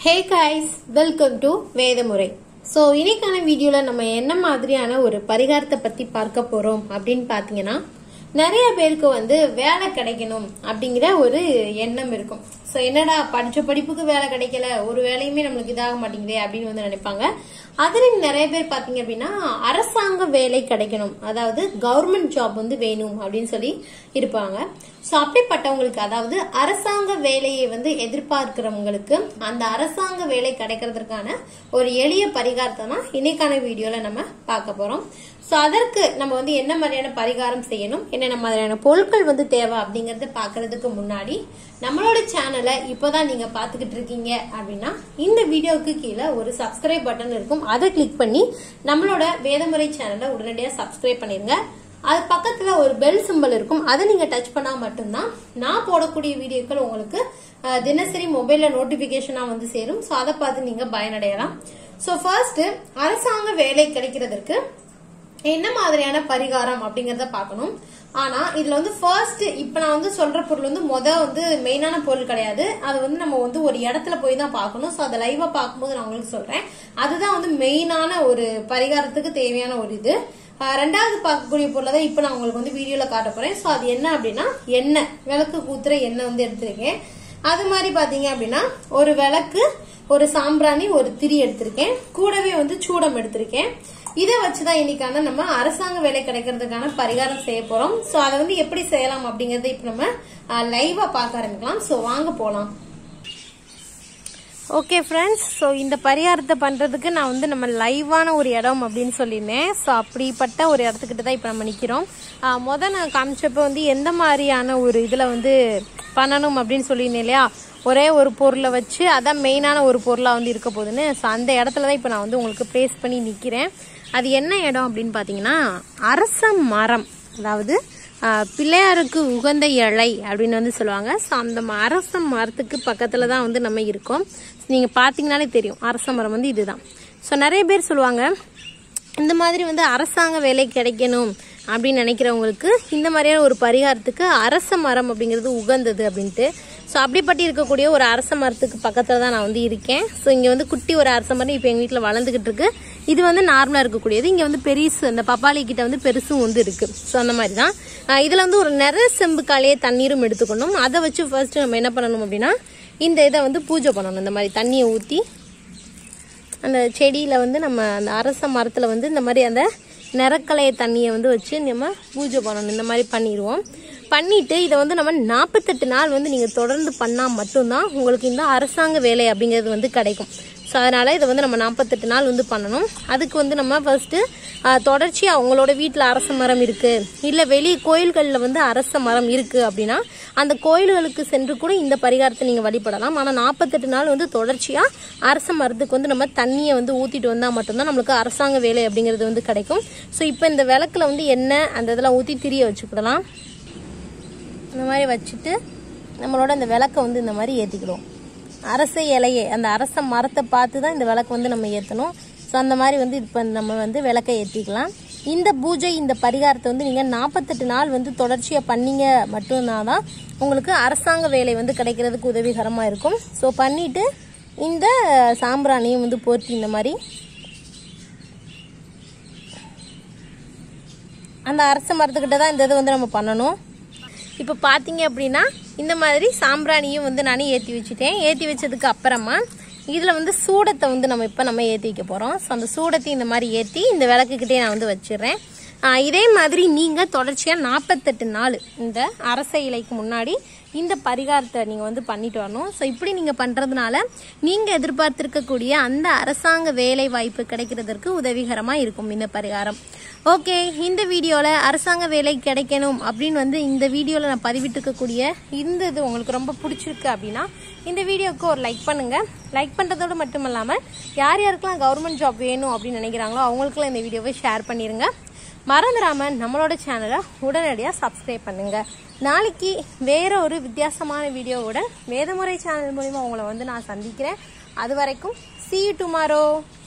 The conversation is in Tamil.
ஹே guys வெல்கம் டு வேதமுறை ஸோ இன்னைக்கான வீடியோவில் நம்ம என்ன மாதிரியான ஒரு பரிகாரத்தை பற்றி பார்க்க போகிறோம் அப்படின்னு பார்த்தீங்கன்னா நிறைய பேருக்கு வந்து வேலை கிடைக்கணும் அப்படிங்கிற ஒரு எண்ணம் இருக்கும் ஸோ என்னடா படித்த படிப்புக்கு வேலை கிடைக்கல ஒரு வேலையுமே நம்மளுக்கு இதாக மாட்டேங்குதே அப்படின்னு வந்து நினைப்பாங்க அதுலேயும் நிறைய பேர் பார்த்தீங்க அப்படின்னா அரசாங்க வேலை கிடைக்கணும் அதாவது கவர்மெண்ட் ஜாப் வந்து வேணும் அப்படின்னு சொல்லி இருப்பாங்க ஸோ அப்படிப்பட்டவங்களுக்கு அதாவது அரசாங்க வேலையை வந்து எதிர்பார்க்கிறவங்களுக்கு அந்த அரசாங்க வேலை கிடைக்கிறதுக்கான ஒரு எளிய பரிகாரத்தை தான் இன்னைக்கான வீடியோல நம்ம பார்க்க போறோம் ஸோ அதற்கு நம்ம வந்து என்ன மாதிரியான பரிகாரம் செய்யணும் என்னென்ன மாதிரியான பொருட்கள் வந்து தேவை அப்படிங்கறத பார்க்கறதுக்கு முன்னாடி நம்மளோட சேனலை இப்போதான் நீங்க பார்த்துக்கிட்டு இருக்கீங்க அப்படின்னா இந்த வீடியோவுக்கு கீழே ஒரு சப்ஸ்கிரைப் பட்டன் இருக்கும் அதை கிளிக் பண்ணி நம்மளோட வேதமுறை சேனலை உடனடியாக சப்ஸ்கிரைப் பண்ணிருங்க அது பக்கத்துல ஒரு பெல் சிம்பல் இருக்கும் அதை நீங்க டச் பண்ணா மட்டும்தான் நான் போடக்கூடிய வீடியோக்கள் உங்களுக்கு அஹ், தினசரி மொபைல்ல நோட்டிபிகேஷனா வந்து சேரும் ஸோ அதை பார்த்து நீங்க பயனடையலாம் ஸோ ஃபர்ஸ்ட் அரசாங்க வேலை கிடைக்கிறதுக்கு என்ன மாதிரியான பரிகாரம் அப்படிங்கறத பார்க்கணும் ஆனா இதுல வந்து ஃபர்ஸ்ட் இப்ப நான் வந்து சொல்ற பொருள் வந்து முத வந்து மெயினான பொருள் கிடையாது அது வந்து நம்ம வந்து ஒரு இடத்துல போய் தான் பார்க்கணும் ஸோ அதை லைவா பார்க்கும்போது நான் உங்களுக்கு சொல்றேன் அதுதான் வந்து மெயினான ஒரு பரிகாரத்துக்கு தேவையான ஒரு இது ஆஹ் ரெண்டாவது பார்க்கக்கூடிய பொருளை தான் இப்போ நான் உங்களுக்கு வந்து வீடியோல காட்ட போறேன் ஸோ அது என்ன அப்படின்னா எண்ணெய் விளக்கு கூத்துற எண்ணெய் வந்து எடுத்திருக்கேன் அது மாதிரி பாத்தீங்க அப்படின்னா ஒரு விளக்கு ஒரு சாம்பிராணி ஒரு திரி எடுத்திருக்கேன் கூடவே வந்து சூடம் எடுத்திருக்கேன் இதை வச்சுதான் இன்னைக்கான நம்ம அரசாங்க வேலை கிடைக்கிறதுக்கான பரிகாரம் செய்ய போறோம் சோ அதை வந்து எப்படி செய்யலாம் அப்படிங்கறத இப்ப நம்ம லைவா பார்க்க ஆரம்பிக்கலாம் சோ வாங்க போலாம் ஓகே ஃப்ரெண்ட்ஸ் ஸோ இந்த பரிகாரத்தை பண்ணுறதுக்கு நான் வந்து நம்ம லைவான ஒரு இடம் அப்படின்னு சொல்லியிருந்தேன் ஸோ அப்படிப்பட்ட ஒரு இடத்துக்கிட்ட தான் இப்போ நம்ம நிற்கிறோம் மொதல் நான் காமிச்சப்போ வந்து எந்த மாதிரியான ஒரு இதில் வந்து பண்ணணும் அப்படின்னு சொல்லியிருந்தேன் இல்லையா ஒரே ஒரு பொருளை வச்சு அதான் மெயினான ஒரு பொருளாக வந்து இருக்க போகுதுன்னு ஸோ அந்த இடத்துல தான் இப்போ நான் வந்து உங்களுக்கு ப்ளேஸ் பண்ணி நிற்கிறேன் அது என்ன இடம் அப்படின்னு பார்த்தீங்கன்னா அரச மரம் அதாவது ஆஹ் பிள்ளையாருக்கு உகந்த இலை அப்படின்னு வந்து சொல்லுவாங்க ஸோ அந்த ம- அரச மரத்துக்கு பக்கத்தில் தான் வந்து நம்ம இருக்கோம் நீங்கள் பார்த்தீங்கனாலே தெரியும் அரச மரம் வந்து இதுதான் ஸோ நிறைய பேர் சொல்லுவாங்க இந்த மாதிரி வந்து அரசாங்க வேலை கிடைக்கணும் அப்படின்னு நினைக்கிறவங்களுக்கு இந்த மாதிரியான ஒரு பரிகாரத்துக்கு அரச மரம் அப்படிங்கிறது உகந்தது அப்படின்ட்டு ஸோ அப்படிப்பட்டு இருக்கக்கூடிய ஒரு அரச மரத்துக்கு பக்கத்தில் தான் நான் வந்து இருக்கேன் ஸோ இங்கே வந்து குட்டி ஒரு அரச மரம் இப்போ எங்கள் வீட்டில் வளர்ந்துக்கிட்டு இருக்கு இது வந்து நார்மலாக இருக்கக்கூடியது இங்கே வந்து பெருசு இந்த பப்பாளி கிட்ட வந்து பெருசும் வந்து இருக்கு ஸோ அந்த மாதிரி தான் இதில் வந்து ஒரு நிற செம்பு காலையே தண்ணீரும் எடுத்துக்கணும் அதை வச்சு ஃபர்ஸ்ட் நம்ம என்ன பண்ணணும் அப்படின்னா இந்த இதை வந்து பூஜை பண்ணணும் இந்த மாதிரி தண்ணியை ஊற்றி அந்த செடியில் வந்து நம்ம அந்த அரச மரத்தில் வந்து இந்த மாதிரி அந்த நிறக்கலைய தண்ணியை வந்து வச்சு நம்ம பூஜை பண்ணணும் இந்த மாதிரி பண்ணிடுவோம் பண்ணிட்டு இதை வந்து நம்ம நாற்பத்தெட்டு நாள் வந்து நீங்கள் தொடர்ந்து பண்ணால் மட்டும்தான் உங்களுக்கு இந்த அரசாங்க வேலை அப்படிங்கிறது வந்து கிடைக்கும் ஸோ அதனால் இதை வந்து நம்ம நாற்பத்தெட்டு நாள் வந்து பண்ணணும் அதுக்கு வந்து நம்ம ஃபர்ஸ்ட்டு தொடர்ச்சியாக அவங்களோட வீட்டில் அரச மரம் இருக்குது இல்லை வெளி கோயில்களில் வந்து அரச மரம் இருக்குது அப்படின்னா அந்த கோயில்களுக்கு சென்று கூட இந்த பரிகாரத்தை நீங்கள் வழிபடலாம் ஆனால் நாற்பத்தெட்டு நாள் வந்து தொடர்ச்சியாக அரச மரத்துக்கு வந்து நம்ம தண்ணியை வந்து ஊற்றிட்டு வந்தால் மட்டும்தான் நம்மளுக்கு அரசாங்க வேலை அப்படிங்கிறது வந்து கிடைக்கும் ஸோ இப்போ இந்த விளக்குல வந்து எண்ணெய் அந்த இதெல்லாம் ஊற்றி திரிய வச்சுக்கிடலாம் இந்த மாதிரி வச்சுட்டு நம்மளோட இந்த விளக்கை வந்து இந்த மாதிரி ஏற்றிக்கிடுவோம் அரச இலையை அந்த அரச மரத்தை பார்த்து தான் இந்த விளக்கு வந்து நம்ம ஏற்றணும் ஸோ அந்த மாதிரி வந்து இப்போ நம்ம வந்து விளக்கை ஏற்றிக்கலாம் இந்த பூஜை இந்த பரிகாரத்தை வந்து நீங்கள் நாற்பத்தெட்டு நாள் வந்து தொடர்ச்சியாக பண்ணீங்க மட்டும்தான் தான் உங்களுக்கு அரசாங்க வேலை வந்து கிடைக்கிறதுக்கு உதவிகரமாக இருக்கும் ஸோ பண்ணிவிட்டு இந்த சாம்பிராணியும் வந்து போர்த்தி இந்த மாதிரி அந்த அரச மரத்துக்கிட்ட தான் இந்த இதை வந்து நம்ம பண்ணணும் இப்போ பார்த்தீங்க அப்படின்னா இந்த மாதிரி சாம்பிராணியும் வந்து நான் ஏற்றி வச்சுட்டேன் ஏற்றி வச்சதுக்கு அப்புறமா இதில் வந்து சூடத்தை வந்து நம்ம இப்போ நம்ம ஏற்றி வைக்க போகிறோம் ஸோ அந்த சூடத்தையும் இந்த மாதிரி ஏற்றி இந்த விளக்குக்கிட்டே நான் வந்து வச்சிடுறேன் ஆஹ் இதே மாதிரி நீங்கள் தொடர்ச்சியாக நாற்பத்தெட்டு நாள் இந்த அரச இலைக்கு முன்னாடி இந்த பரிகாரத்தை நீங்கள் வந்து பண்ணிட்டு வரணும் ஸோ இப்படி நீங்கள் பண்ணுறதுனால நீங்கள் எதிர்பார்த்திருக்கக்கூடிய அந்த அரசாங்க வேலை வாய்ப்பு கிடைக்கிறதற்கு உதவிகரமாக இருக்கும் இந்த பரிகாரம் ஓகே இந்த வீடியோவில் அரசாங்க வேலை கிடைக்கணும் அப்படின்னு வந்து இந்த வீடியோவில் நான் பதிவிட்டிருக்கக்கூடிய இந்த இது உங்களுக்கு ரொம்ப பிடிச்சிருக்கு அப்படின்னா இந்த வீடியோவுக்கு ஒரு லைக் பண்ணுங்க லைக் பண்ணுறதோடு மட்டும் இல்லாமல் யார் யாருக்கெல்லாம் கவர்மெண்ட் ஜாப் வேணும் அப்படின்னு நினைக்கிறாங்களோ அவங்களுக்குலாம் இந்த வீடியோவை ஷேர் பண்ணிடுங்க மறந்துடாம நம்மளோட சேனலை உடனடியாக சப்ஸ்கிரைப் பண்ணுங்க நாளைக்கு வேற ஒரு வித்தியாசமான வீடியோவோட வேதமுறை சேனல் மூலிமா உங்களை வந்து நான் சந்திக்கிறேன் அது வரைக்கும் see you tomorrow